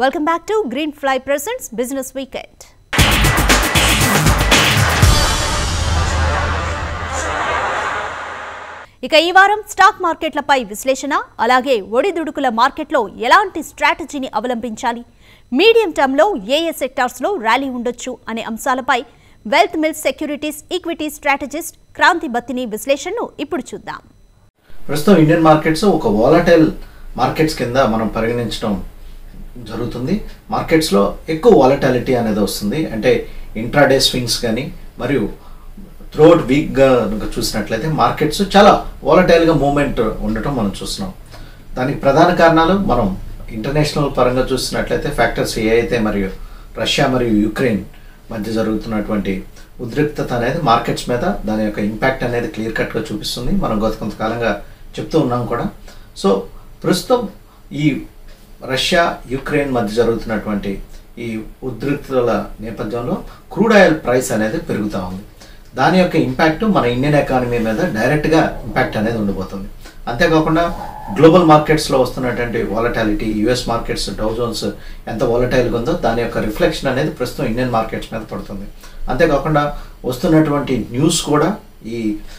welcome back to green fly presents business weekend ఇక ఈ వారం స్టాక్ మార్కెట్లపై విశ్లేషణ అలాగే ఒడిదుడుకుల మార్కెట్లో ఎలాంటి స్ట్రాటజీని అవలంబించాలి మీడియం టర్మ్లో ఏ ఏ సెక్టార్స్లో ర్యాలీ ఉండొచ్చు అనే అంశాలపై wealth mills securities equity strategist Kranthi Battini విశ్లేషణను ఇప్పుడు చూద్దాం ప్రస్తుతం ఇండియన్ మార్కెట్స్ ఒక వాలటైల్ మార్కెట్స్ కింద మనం పరిగణించడం జరుగుతుంది మార్కెట్స్లో ఎక్కువ వాలటాలిటీ అనేది వస్తుంది అంటే ఇంట్రాడే స్వింగ్స్ కానీ మరియు త్రోట్ వీక్గా కనుక చూసినట్లయితే మార్కెట్స్ చాలా వాలటైల్గా మూమెంట్ ఉండటం మనం చూస్తున్నాం దానికి ప్రధాన కారణాలు మనం ఇంటర్నేషనల్ పరంగా చూసినట్లయితే ఫ్యాక్టర్స్ ఏ అయితే మరియు రష్యా మరియు యుక్రెయిన్ మధ్య జరుగుతున్నటువంటి ఉద్రిక్తత అనేది మార్కెట్స్ మీద దాని యొక్క ఇంపాక్ట్ అనేది క్లియర్ కట్గా చూపిస్తుంది మనం గత కొంతకాలంగా చెప్తూ ఉన్నాం కూడా సో ప్రస్తుతం ఈ రష్యా యుక్రెయిన్ మధ్య జరుగుతున్నటువంటి ఈ ఉద్రిక్తతల నేపథ్యంలో క్రూడ్ ఆయిల్ ప్రైస్ అనేది పెరుగుతూ ఉంది దాని యొక్క ఇంపాక్ట్ మన ఇండియన్ ఎకానమీ మీద డైరెక్ట్గా ఇంపాక్ట్ అనేది ఉండబోతుంది అంతేకాకుండా గ్లోబల్ మార్కెట్స్లో వస్తున్నటువంటి వాలటాలిటీ యుఎస్ మార్కెట్స్ డౌజోన్స్ ఎంత వాలటైల్గా ఉందో దాని యొక్క రిఫ్లెక్షన్ అనేది ప్రస్తుతం ఇండియన్ మార్కెట్స్ మీద పడుతుంది అంతేకాకుండా వస్తున్నటువంటి న్యూస్ కూడా ఈ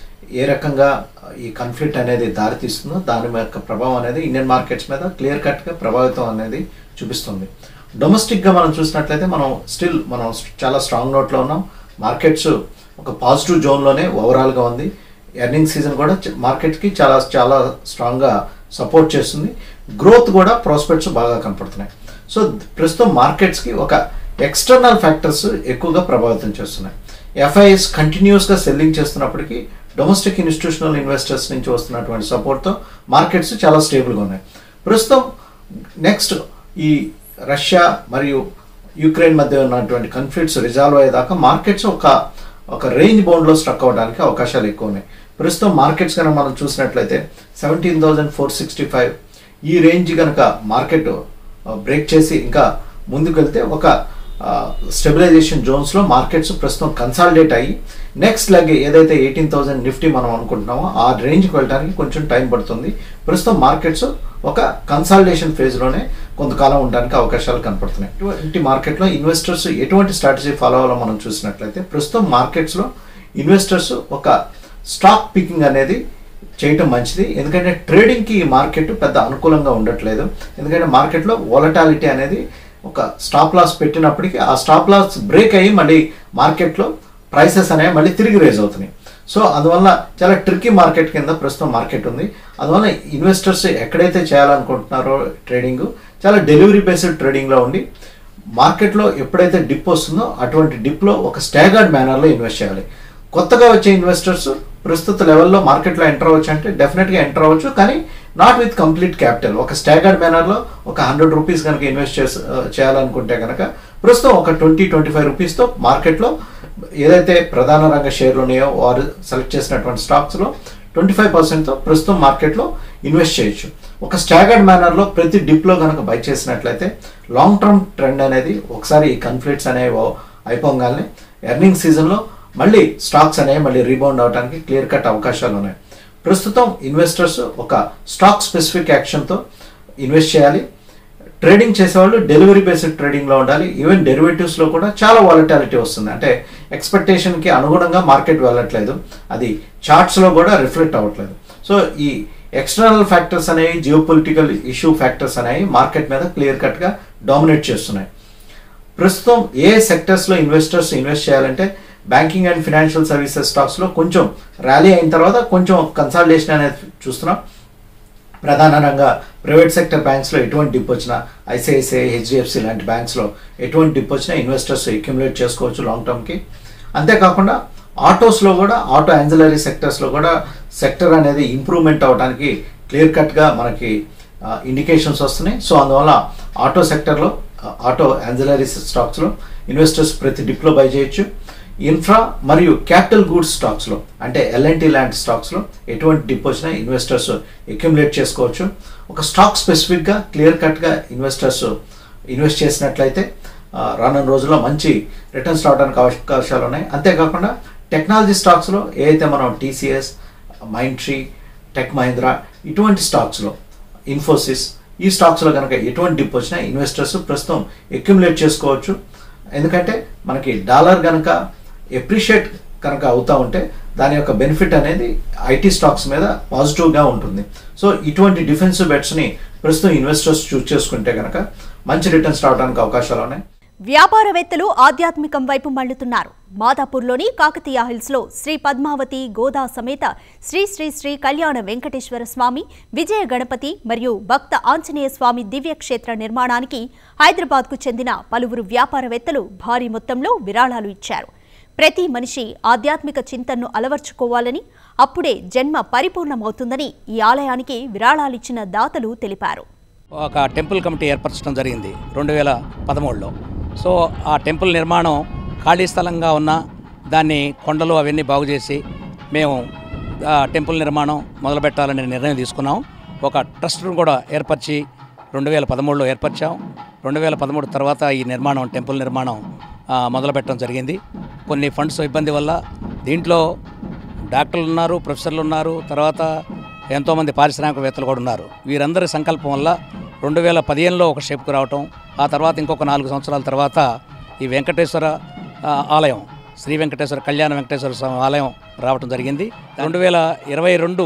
ఏ రకంగా ఈ కాన్ఫ్లిక్ట్ అనేది దారితీస్తుందో దాని యొక్క ప్రభావం అనేది ఇండియన్ మార్కెట్స్ మీద క్లియర్ కట్గా ప్రభావితం అనేది చూపిస్తుంది డొమెస్టిక్గా మనం చూసినట్లయితే మనం స్టిల్ మనం చాలా స్ట్రాంగ్ నోట్లో ఉన్నాం మార్కెట్స్ ఒక పాజిటివ్ జోన్లోనే ఓవరాల్గా ఉంది ఎర్నింగ్ సీజన్ కూడా చ- మార్కెట్కి చాలా చాలా స్ట్రాంగ్గా సపోర్ట్ చేస్తుంది గ్రోత్ కూడా ప్రాస్పెక్ట్స్ బాగా కనపడుతున్నాయి సో ప్రస్తుతం మార్కెట్స్కి ఒక ఎక్స్టర్నల్ ఫ్యాక్టర్స్ ఎక్కువగా ప్రభావితం చేస్తున్నాయి ఎఫ్ఐఎస్ కంటిన్యూస్గా సెల్లింగ్ చేస్తున్నప్పటికీ డొమెస్టిక్ ఇన్స్టిట్యూషనల్ ఇన్వెస్టర్స్ నుంచి వస్తున్నటువంటి సపోర్ట్తో మార్కెట్స్ చాలా స్టేబుల్గా ఉన్నాయి ప్రస్తుతం నెక్స్ట్ ఈ రష్యా మరియు యుక్రెయిన్ మధ్య ఉన్నటువంటి కాన్ఫ్లిక్ట్స్ రిజాల్వ్ అయ్యేదాకా మార్కెట్స్ ఒక ఒక రేంజ్ బౌండ్లో స్ట్రక్ అవ్వడానికి అవకాశాలు ఎక్కువ ఉన్నాయి ప్రస్తుతం మార్కెట్స్ కనుక మనం చూసినట్లయితే seventeen thousand four sixty five ఈ రేంజ్ కనుక మార్కెట్ బ్రేక్ చేసి ఇంకా ముందుకు వెళ్తే ఒక స్టెబిలైజేషన్ జోన్స్లో మార్కెట్స్ ప్రస్తుతం కన్సాలిడేట్ అయ్యి నెక్స్ట్ లెగ్ ఏదైతే ఎయిటీన్ థౌసండ్ నిఫ్టీ మనం అనుకుంటున్నామో ఆ రేంజ్కి వెళ్ళడానికి కొంచెం టైం పడుతుంది ప్రస్తుతం మార్కెట్స్ ఒక కన్సాలిడేషన్ ఫేజ్లోనే కొంతకాలం ఉండడానికి అవకాశాలు కనపడుతున్నాయి ఇటువంటి మార్కెట్లో ఇన్వెస్టర్స్ ఎటువంటి స్ట్రాటజీ ఫాలో అవ్వాలో మనం చూసినట్లయితే ప్రస్తుతం మార్కెట్స్లో ఇన్వెస్టర్స్ ఒక స్టాక్ పికింగ్ అనేది చేయటం మంచిది ఎందుకంటే ట్రేడింగ్కి ఈ మార్కెట్ పెద్ద అనుకూలంగా ఉండట్లేదు ఎందుకంటే మార్కెట్లో వాలటాలిటీ అనేది ఒక స్టాప్ లాస్ పెట్టినప్పటికీ ఆ స్టాప్ లాస్ బ్రేక్ అయ్యి మళ్ళీ మార్కెట్లో ప్రైసెస్ అనేవి మళ్ళీ తిరిగి రేజ్ అవుతున్నాయి సో అందువల్ల చాలా ట్రిక్కీ మార్కెట్ కింద ప్రస్తుతం మార్కెట్ ఉంది అందువల్ల ఇన్వెస్టర్స్ ఎక్కడైతే చేయాలనుకుంటున్నారో ట్రేడింగ్ చాలా డెలివరీ బేస్డ్ ట్రేడింగ్లో ఉండి మార్కెట్లో ఎప్పుడైతే డిప్ వస్తుందో అటువంటి డిప్లో ఒక స్టాగర్డ్ మేనర్లో ఇన్వెస్ట్ చేయాలి కొత్తగా వచ్చే ఇన్వెస్టర్స్ ప్రస్తుత లెవెల్లో మార్కెట్లో ఎంటర్ అవ్వచ్చు అంటే డెఫినెట్గా ఎంటర్ అవ్వచ్చు కానీ నాట్ విత్ కంప్లీట్ క్యాపిటల్ ఒక స్టాగర్డ్ మేనర్లో ఒక హండ్రెడ్ రూపీస్ కనుక ఇన్వెస్ట్ చేసి చేయాలనుకుంటే కనుక ప్రస్తుతం ఒక ట్వంటీ ట్వంటీ ఫైవ్ రూపీస్తో మార్కెట్లో ఏదైతే ప్రధాన రంగ షేర్లు ఉన్నాయో వారు సెలెక్ట్ చేసినటువంటి స్టాక్స్లో ట్వంటీ ఫైవ్ పర్సెంట్తో ప్రస్తుతం మార్కెట్లో ఇన్వెస్ట్ చేయొచ్చు ఒక స్టాగర్డ్ మేనర్లో ప్రతి డిప్లో కనుక బై చేసినట్లయితే లాంగ్ టర్మ్ ట్రెండ్ అనేది ఒకసారి ఈ కన్ఫ్లిక్ట్స్ అనేవి ఓ- అయిపోగానే ఎర్నింగ్ సీజన్లో మళ్ళీ స్టాక్స్ అనేవి మళ్ళీ రీబౌండ్ అవడానికి క్లియర్ కట్ అవకాశాలు ఉన్నాయి ప్రస్తుతం ఇన్వెస్టర్స్ ఒక స్టాక్ స్పెసిఫిక్ యాక్షన్తో ఇన్వెస్ట్ చేయాలి ట్రేడింగ్ చేసేవాళ్ళు డెలివరీ బేస్డ్ ట్రేడింగ్లో ఉండాలి ఈవెన్ డెరివేటివ్స్లో కూడా చాలా వాలటాలిటీ వస్తుంది అంటే ఎక్స్పెక్టేషన్కి అనుగుణంగా మార్కెట్ వెళ్ళట్లేదు అది చార్ట్స్లో కూడా రిఫ్లెక్ట్ అవ్వట్లేదు సో ఈ ఎక్స్టర్నల్ ఫ్యాక్టర్స్ అనేవి జియో పొలిటికల్ ఇష్యూ ఫ్యాక్టర్స్ అనేవి మార్కెట్ మీద క్లియర్ కట్గా డామినేట్ చేస్తున్నాయి ప్రస్తుతం ఏ సెక్టర్స్లో ఇన్వెస్టర్స్ ఇన్వెస్ట్ చేయాలంటే బ్యాంకింగ్ అండ్ ఫినాన్షియల్ సర్వీసెస్ స్టాక్స్లో కొంచెం ర్యాలీ అయిన తర్వాత కొంచెం కన్సాలిడేషన్ అనేది చూస్తున్నాం ప్రధానంగా ప్రైవేట్ సెక్టర్ బ్యాంక్స్లో ఎటువంటి డిప్ వచ్చినా ఐసిఐసిఐ హెచ్డిఎఫ్సి లాంటి బ్యాంక్స్లో ఎటువంటి డిప్ వచ్చినా ఇన్వెస్టర్స్ అక్యుములేట్ చేసుకోవచ్చు లాంగ్ టర్మ్కి అంతేకాకుండా ఆటోస్లో కూడా ఆటో యాన్జిలరీ సెక్టర్స్లో కూడా సెక్టర్ అనేది ఇంప్రూవ్మెంట్ అవడానికి క్లియర్ కట్గా మనకి ఇండికేషన్స్ వస్తున్నాయి సో అందువల్ల ఆటో సెక్టర్లో ఆటో యాన్జిలరీ స్టాక్స్లో ఇన్వెస్టర్స్ ప్రతి డిప్లో బై చేయొచ్చు ఇన్ఫ్రా మరియు క్యాపిటల్ గూడ్స్ స్టాక్స్లో అంటే ఎల్ఎన్టీ లాంటి స్టాక్స్లో ఎటువంటి డిప్ వచ్చినా ఇన్వెస్టర్స్ అక్యుములేట్ చేసుకోవచ్చు ఒక స్టాక్ స్పెసిఫిక్గా క్లియర్ కట్గా ఇన్వెస్టర్స్ ఇన్వెస్ట్ చేసినట్లయితే ఆ, రానున్న రోజుల్లో మంచి రిటర్న్స్ రావడానికి అవకాశాలు ఉన్నాయి అంతేకాకుండా టెక్నాలజీ స్టాక్స్లో ఏదైతే మనం టీసీఎస్ మైండ్ ట్రీ టెక్ మహీంద్రా ఇటువంటి స్టాక్స్లో ఇన్ఫోసిస్ ఈ స్టాక్స్లో కనుక ఎటువంటి డిప్ వచ్చినా ఇన్వెస్టర్స్ ప్రస్తుతం అక్యుములేట్ చేసుకోవచ్చు ఎందుకంటే మనకి డాలర్ కనుక ఎప్రిషియేట్ కనుక అవుతా ఉంటే దాని యొక్క బెనిఫిట్ అనేది ఐటీ స్టాక్స్ మీద పాజిటివ్గా ఉంటుంది సో ఇటువంటి డిఫెన్సివ్ బెట్స్ని ప్రస్తుతం ఇన్వెస్టర్స్ చూస్ చేసుకుంటే కనుక మంచి రిటర్న్స్ రావడానికి అవకాశాలు ఉన్నాయి వ్యాపారవేత్తలు ఆధ్యాత్మికం వైపు మళ్లుతున్నారు మాదాపూర్లోని కాకతీయ హిల్స్లో శ్రీ పద్మావతి గోదా సమేత శ్రీ శ్రీ శ్రీ కళ్యాణ వెంకటేశ్వర స్వామి విజయ గణపతి మరియు భక్త ఆంజనేయ స్వామి దివ్యక్షేత్ర నిర్మాణానికి హైదరాబాద్కు చెందిన పలువురు వ్యాపారవేత్తలు భారీ మొత్తంలో విరాళాలు ఇచ్చారు ప్రతి మనిషి ఆధ్యాత్మిక చింతనను అలవర్చుకోవాలని అప్పుడే జన్మ పరిపూర్ణమవుతుందని ఈ ఆలయానికి విరాళాలిచ్చిన దాతలు తెలిపారు ఒక టెంపుల్ కమిటీ ఏర్పరచడం జరిగింది రెండు వేల పదమూడులో సో ఆ టెంపుల్ నిర్మాణం ఖాళీ స్థలంగా ఉన్న దాన్ని కొండలు అవన్నీ బాగు చేసి మేము ఆ టెంపుల్ నిర్మాణం మొదలుపెట్టాలని నిర్ణయం తీసుకున్నాం ఒక ట్రస్ట్ను కూడా ఏర్పరిచి రెండు వేల పదమూడులో ఏర్పరిచాం రెండు వేల పదమూడు తర్వాత ఈ నిర్మాణం టెంపుల్ నిర్మాణం ఆ, మొదలుపెట్టడం జరిగింది కొన్ని ఫండ్స్ ఇబ్బంది వల్ల దీంట్లో డాక్టర్లు ఉన్నారు ప్రొఫెసర్లు ఉన్నారు తర్వాత ఎంతోమంది పారిశ్రామికవేత్తలు కూడా ఉన్నారు వీరందరి సంకల్పం వల్ల రెండు వేల పదిహేనులో ఒక షేప్కు రావటం ఆ తర్వాత ఇంకొక నాలుగు సంవత్సరాల తర్వాత ఈ వెంకటేశ్వర ఆ, ఆలయం శ్రీ వెంకటేశ్వర కళ్యాణ వెంకటేశ్వర స్వామి ఆలయం రావటం జరిగింది రెండు వేల ఇరవై రెండు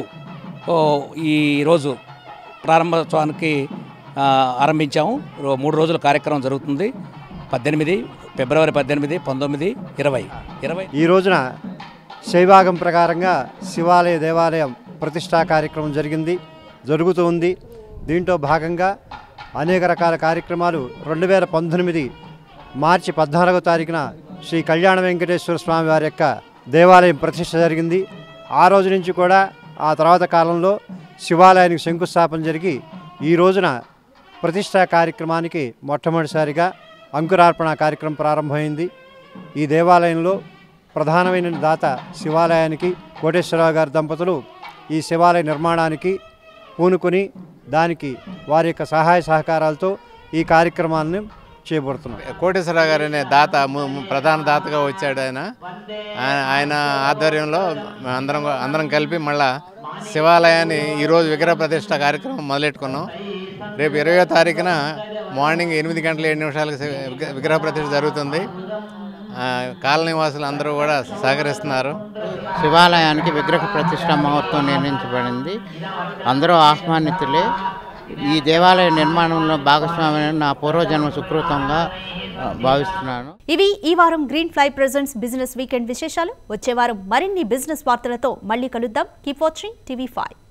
ఈ రోజు ప్రారంభోత్సవానికి ఆ, ఆరంభించాము రో- మూడు రోజుల కార్యక్రమం జరుగుతుంది పద్దెనిమిది ఫిబ్రవరి పద్దెనిమిది పంతొమ్మిది ఇరవై ఇరవై ఈ రోజున శైవాగం ప్రకారంగా శివాలయ దేవాలయం ప్రతిష్టా కార్యక్రమం జరిగింది జరుగుతూ ఉంది దీంట్లో భాగంగా అనేక రకాల కార్యక్రమాలు రెండు వేల పంతొమ్మిది మార్చి పద్నాలుగో తారీఖున శ్రీ కళ్యాణ వెంకటేశ్వర స్వామి వారి యొక్క దేవాలయం ప్రతిష్ట జరిగింది ఆ రోజు నుంచి కూడా ఆ తర్వాత కాలంలో శివాలయానికి శంకుస్థాపన జరిగి ఈ రోజున ప్రతిష్టా కార్యక్రమానికి మొట్టమొదటిసారిగా అంకురార్పణ కార్యక్రమం ప్రారంభమైంది ఈ దేవాలయంలో ప్రధానమైన దాత శివాలయానికి కోటేశ్వరరావు గారి దంపతులు ఈ శివాలయ నిర్మాణానికి పూనుకొని దానికి వారి యొక్క సహాయ సహకారాలతో ఈ కార్యక్రమాన్ని చేపడుతున్నారు కోటేశ్వరరావు గారు అనే దాత ము- ము- ప్రధాన దాతగా వచ్చాడు ఆయన ఆయన- ఆయన ఆధ్వర్యంలో అందరం అందరం కలిపి మళ్ళా శివాలయాన్ని ఈరోజు విగ్రహ ప్రతిష్ట కార్యక్రమం మొదలెట్టుకున్నాం రేపు ఇరవయో తారీఖున మార్నింగ్ ఎనిమిది గంటల ఏడు నిమిషాలకు శి- విగ్ర- విగ్రహ ప్రతిష్ట జరుగుతుంది ఆ, కాలనీ వాసులు అందరూ కూడా సహకరిస్తున్నారు శివాలయానికి విగ్రహ ప్రతిష్ట మహోత్సవం నిర్ణయించబడింది అందరూ ఆహ్వానితులే ఈ దేవాలయ నిర్మాణంలో భాగస్వామి నా పూర్వజన్మ సుకృతంగా ఆ, భావిస్తున్నాను ఇవి ఈ వారం green fly presents business weekend విశేషాలు వచ్చే వారం మరిన్ని బిజినెస్ వార్తలతో మళ్ళీ కలుద్దాం కీప్ వాచింగ్ టీవీ ఫైవ్